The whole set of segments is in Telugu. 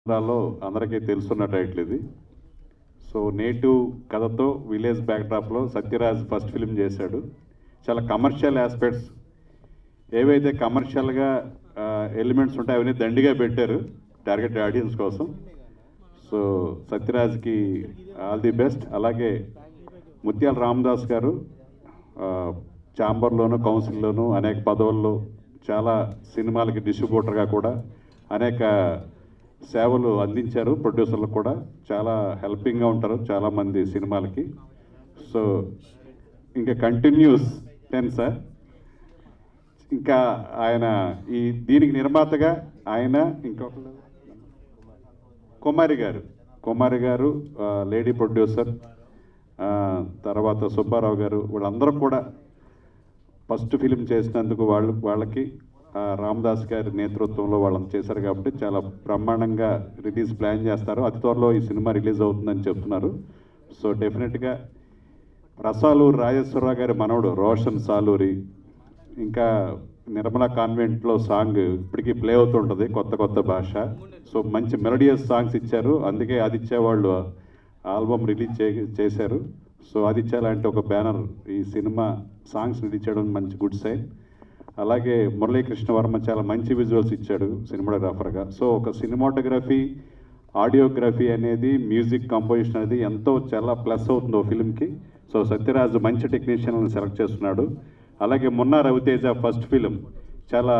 ఆంధ్రాలో అందరికీ తెలుసున్న టైటిల్ ఇది సో నేటివ్ కథతో విలేజ్ బ్యాక్డ్రాప్లో సత్యరాజ్ ఫస్ట్ ఫిల్మ్ చేశాడు చాలా కమర్షియల్ ఆస్పెక్ట్స్ ఏవైతే కమర్షియల్గా ఎలిమెంట్స్ ఉంటాయో అవన్నీ దండిగా పెట్టారు టార్గెట్ ఆడియన్స్ కోసం సో సత్యరాజ్కి ఆల్ ది బెస్ట్ అలాగే ముత్యాల రామదాస్ గారు ఆ, ఛాంబర్లోను కౌన్సిల్లోను అనేక పదవుల్లో చాలా సినిమాలకి డిస్ట్రిబ్యూటర్గా కూడా అనేక సేవలు అందించారు ప్రొడ్యూసర్లకు కూడా చాలా హెల్పింగ్గా ఉంటారు చాలామంది సినిమాలకి సో ఇంకా కంటిన్యూస్ టెన్ సార్ ఇంకా ఆయన ఈ దీనికి నిర్మాతగా ఆయన ఇంకొకరు కుమారి గారు కుమారి గారు ఆ, లేడీ ప్రొడ్యూసర్ ఆ, తర్వాత సుబ్బారావు గారు వీళ్ళందరూ కూడా ఫస్ట్ ఫిలిం చేసినందుకు వాళ్ళు వాళ్ళకి ఆ, రామదాస్ గారి నేతృత్వంలో వాళ్ళని చేశారు కాబట్టి చాలా బ్రహ్మాండంగా రిలీజ్ ప్లాన్ చేస్తారు అతి త్వరలో ఈ సినిమా రిలీజ్ అవుతుందని చెప్తున్నారు సో డెఫినెట్గా రసాలూరు రాజేశ్వరరావు గారి మనవడు రోషన్ సాలూరి ఇంకా నిర్మలా కాన్వెంట్లో సాంగ్ ఇప్పటికీ ప్లే అవుతుంటుంది కొత్త కొత్త భాష సో మంచి మెలోడియస్ సాంగ్స్ ఇచ్చారు అందుకే ఆదిత్య వాళ్ళు ఆల్బమ్ రిలీజ్ చే చేశారు సో ఆదిత్య లాంటి ఒక బ్యానర్ ఈ సినిమా సాంగ్స్ రిలీజ్ చేయడం మంచి గుడ్ సైన్ అలాగే మురళీకృష్ణ వర్మ చాలా మంచి విజువల్స్ ఇచ్చాడు సినిమాటోగ్రాఫర్గా సో ఒక సినిమాటోగ్రఫీ ఆడియోగ్రఫీ అనేది మ్యూజిక్ కంపోజిషన్ అనేది ఎంతో చాలా ప్లస్ అవుతుంది ఓ ఫిల్మ్కి సో సత్యరాజు మంచి టెక్నీషియన్లను సెలెక్ట్ చేస్తున్నాడు అలాగే మొన్న రవితేజ ఫస్ట్ ఫిలిం చాలా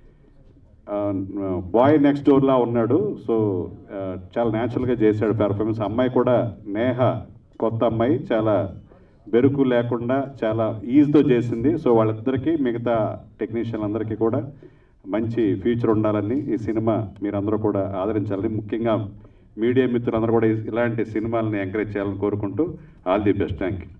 బాయ్ నెక్స్ట్ డోర్లా ఉన్నాడు సో ఆ, చాలా న్యాచురల్గా చేశాడు పెర్ఫార్మెన్స్ అమ్మాయి కూడా నేహ కొత్త అమ్మాయి చాలా బెరుకు లేకుండా చాలా ఈజీతో చేసింది సో వాళ్ళిద్దరికీ మిగతా టెక్నీషియన్ అందరికీ కూడా మంచి ఫ్యూచర్ ఉండాలని ఈ సినిమా మీరందరూ కూడా ఆదరించాలని ముఖ్యంగా మీడియా మిత్రులందరూ కూడా ఇలాంటి సినిమాలని ఎంకరేజ్ చేయాలని కోరుకుంటూ all the best thank you